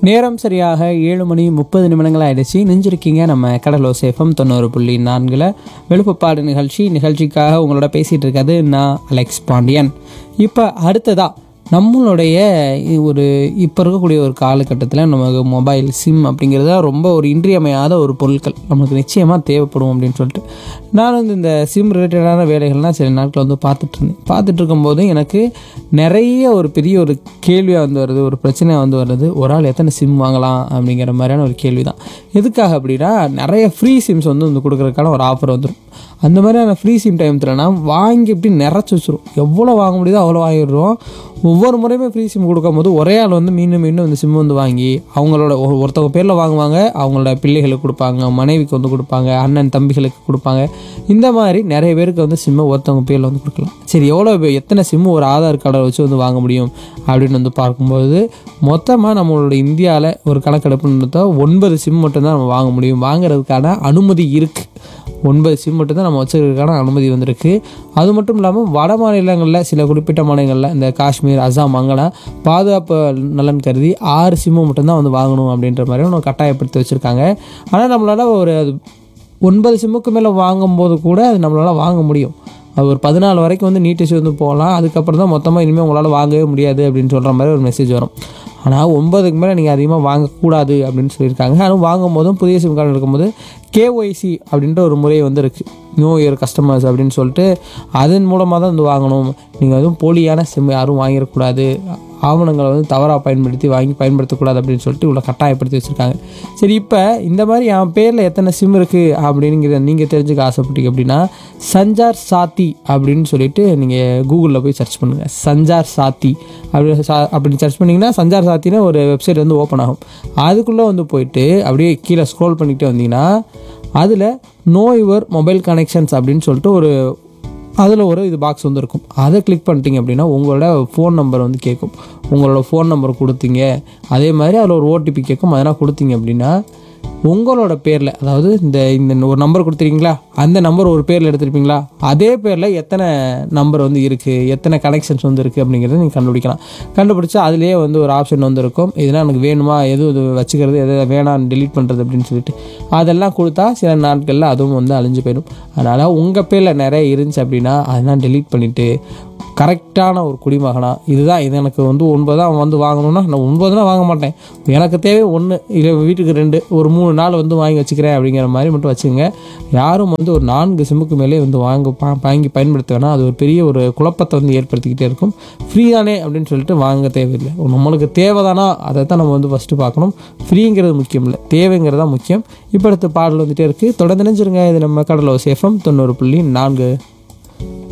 நேரம் சரியாக ஏழு மணி முப்பது நிமிடங்கள் ஆயிடுச்சு நெஞ்சிருக்கீங்க நம்ம கடலோ சேஃபம் தொண்ணூறு புள்ளி நான்கில் வெளுப்புப்பாடு நிகழ்ச்சி நிகழ்ச்சிக்காக உங்களோட பேசிகிட்டு இருக்கிறது நான் அலெக்ஸ் பாண்டியன் இப்போ அடுத்ததா நம்மளுடைய இ- ஒரு இப்போ இருக்கக்கூடிய ஒரு காலகட்டத்தில் நமக்கு மொபைல் சிம் அப்படிங்கிறது ரொம்ப ஒரு இன்றியமையாத ஒரு பொருட்கள் நமக்கு நிச்சயமாக தேவைப்படும் அப்படின்னு சொல்லிட்டு நான் வந்து இந்த சிம் ரிலேட்டடான வேலைகள்லாம் சில நாட்கள் வந்து பார்த்துட்டு இருந்தேன் பார்த்துட்டு இருக்கும்போது எனக்கு நிறைய ஒரு பெரிய ஒரு கேள்வியாக வந்து வருது ஒரு பிரச்சனை வந்து வருது ஒரு ஆள் எத்தனை சிம் வாங்கலாம் அப்படிங்கிற மாதிரியான ஒரு கேள்வி தான் எதுக்காக அப்படின்னா நிறைய ஃப்ரீ சிம்ஸ் வந்து வந்து கொடுக்குறதுக்கான ஒரு ஆஃபர் வந்துடும் அந்த மாதிரியான ஃப்ரீ சிம் டைம்லனா வாங்கி இப்படி நிறச்சி வச்சிரும் எவ்வளோ வாங்க முடியுதோ அவ்வளோ வாங்கிடுறோம் ஒவ்வொரு முறையுமே ஃப்ரீ சிம் கொடுக்கும்போது ஒரே ஆள் வந்து மீண்டும் மீண்டும் இந்த சிம் வந்து வாங்கி அவங்களோட ஒரு- ஒருத்தவங்க பேரில் வாங்குவாங்க அவங்களோட பிள்ளைகளுக்கு கொடுப்பாங்க மனைவிக்கு வந்து கொடுப்பாங்க அண்ணன் தம்பிகளுக்கு கொடுப்பாங்க இந்த மாதிரி நிறைய பேருக்கு வந்து சிம்மை ஒருத்தவங்க பேரில் வந்து கொடுக்கலாம் சரி எவ்வளோ பே- எத்தனை சிம்மு ஒரு ஆதார் கார்டை வச்சு வந்து வாங்க முடியும் அப்படின்னு வந்து பார்க்கும்போது மொத்தமாக நம்மளோட இந்தியாவில் ஒரு கணக்கெடுப்புன்னு ஒன்பது சிம் மட்டும்தான் நம்ம வாங்க முடியும் வாங்குறதுக்கான அனுமதி இருக்குது ஒன்பது சிம் மட்டும் தான் நம்ம வச்சுக்கிறதுக்கான அனுமதி வந்திருக்கு அது மட்டும் இல்லாமல் வட மாநிலங்களில் சில குறிப்பிட்ட மாநிலங்களில் இந்த காஷ்மீர் அசாம் அங்கெல்லாம் பாதுகாப்பு நலன் கருதி ஆறு சிம்மு மட்டும்தான் வந்து வாங்கணும் அப்படின்ற மாதிரி ஒன்று கட்டாயப்படுத்தி வச்சுருக்காங்க ஆனால் நம்மளால் ஒரு அது ஒன்பது சிம்முக்கு மேலே வாங்கும்போது கூட அது நம்மளால் வாங்க முடியும் அது ஒரு பதினாலு வரைக்கும் வந்து நீட்டிச்சு வந்து போகலாம் அதுக்கப்புறம் தான் மொத்தமாக இனிமேல் உங்களால் வாங்கவே முடியாது அப்படின்னு சொல்கிற மாதிரி ஒரு மெசேஜ் வரும் ஆனால் ஒன்பதுக்கு மேலே நீங்கள் அதிகமாக வாங்கக்கூடாது அப்படின்னு சொல்லியிருக்காங்க ஆனால் வாங்கும் போதும் புதிய சிம் கார்டு எடுக்கும்போது கேஒய்சி அப்படின்ற ஒரு முறை வந்து இருக்குது நியூ இயர் கஸ்டமர்ஸ் அப்படின்னு சொல்லிட்டு அதன் மூலமாக தான் வந்து வாங்கணும் நீங்கள் எதுவும் போலியான சிம் யாரும் வாங்கிடக்கூடாது ஆவணங்களை வந்து தவறாக பயன்படுத்தி வாங்கி பயன்படுத்தக்கூடாது அப்படின்னு சொல்லிட்டு இவ்வளோ கட்டாயப்படுத்தி வச்சுருக்காங்க சரி இப்போ இந்த மாதிரி என் பேரில் எத்தனை சிம் இருக்குது அப்படிங்கிற நீங்கள் தெரிஞ்சுக்க ஆசைப்பட்டீங்க அப்படின்னா சஞ்சார் சாத்தி அப்படின்னு சொல்லிட்டு நீங்கள் கூகுளில் போய் சர்ச் பண்ணுங்கள் சஞ்சார் சாத்தி அப்படி சா அப்படி சர்ச் பண்ணிங்கன்னா சஞ்சார் சாத்தின்னு ஒரு வெப்சைட் வந்து ஓப்பன் ஆகும் அதுக்குள்ளே வந்து போயிட்டு அப்படியே கீழே ஸ்க்ரோல் பண்ணிக்கிட்டே வந்தீங்கன்னா அதில் நோ யுவர் மொபைல் கனெக்ஷன்ஸ் அப்படின்னு சொல்லிட்டு ஒரு அதில் ஒரு இது பாக்ஸ் வந்து இருக்கும் அதை கிளிக் பண்ணிட்டீங்க அப்படின்னா உங்களோட ஃபோன் நம்பர் வந்து கேட்கும் உங்களோட ஃபோன் நம்பர் கொடுத்தீங்க அதே மாதிரி அதில் ஒரு ஓடிபி கேட்கும் அதெல்லாம் கொடுத்தீங்க அப்படின்னா உங்களோட பேரில் அதாவது இந்த இந்த ஒரு நம்பர் கொடுத்துருக்கீங்களா அந்த நம்பர் ஒரு பேரில் எடுத்திருப்பீங்களா அதே பேரில் எத்தனை நம்பர் வந்து இருக்குது எத்தனை கனெக்ஷன்ஸ் வந்து இருக்குது அப்படிங்கிறத நீங்கள் கண்டுபிடிக்கலாம் கண்டுபிடிச்சா அதுலேயே வந்து ஒரு ஆப்ஷன் வந்து இருக்கும் இதெல்லாம் எனக்கு வேணுமா எது இது வச்சுக்கிறது எது வேணாம் delete பண்ணுறது அப்படின்னு சொல்லிட்டு அதெல்லாம் கொடுத்தா சில நாட்களில் அதுவும் வந்து அழிஞ்சு போயிடும் அதனால் உங்கள் பேரில் நிறைய இருந்துச்சு அப்படின்னா அதெல்லாம் delete பண்ணிவிட்டு கரெக்டான ஒரு குடிமகனா இதுதான் இது எனக்கு வந்து ஒன்பது தான் வந்து வாங்கணும்னா நான் ஒன்பதுலாம் வாங்க மாட்டேன் எனக்கு தேவை ஒன்று இல்லை வீட்டுக்கு ரெண்டு ஒரு மூணு நாள் வந்து வாங்கி வச்சுக்கிறேன் அப்படிங்கிற மாதிரி மட்டும் வச்சுங்க யாரும் வந்து ஒரு நான்கு சிம்முக்கு மேலே வந்து வாங்க பா- வாங்கி பயன்படுத்த வேணாம் அது ஒரு பெரிய ஒரு குழப்பத்தை வந்து ஏற்படுத்திக்கிட்டே இருக்கும் ஃப்ரீ தானே அப்படின்னு சொல்லிட்டு வாங்க தேவையில்லை நம்மளுக்கு தேவைதானா அதை தான் நம்ம வந்து ஃபஸ்ட்டு பார்க்கணும் ஃப்ரீங்கிறது முக்கியம் இல்லை தேவைங்கிறது தான் முக்கியம் இப்போ அடுத்த பாடல் வந்துட்டே இருக்குது தொடர்ந்து நினைச்சிருங்க இது நம்ம கடலோ சேஃபம் தொண்ணூறு புள்ளி நான்கு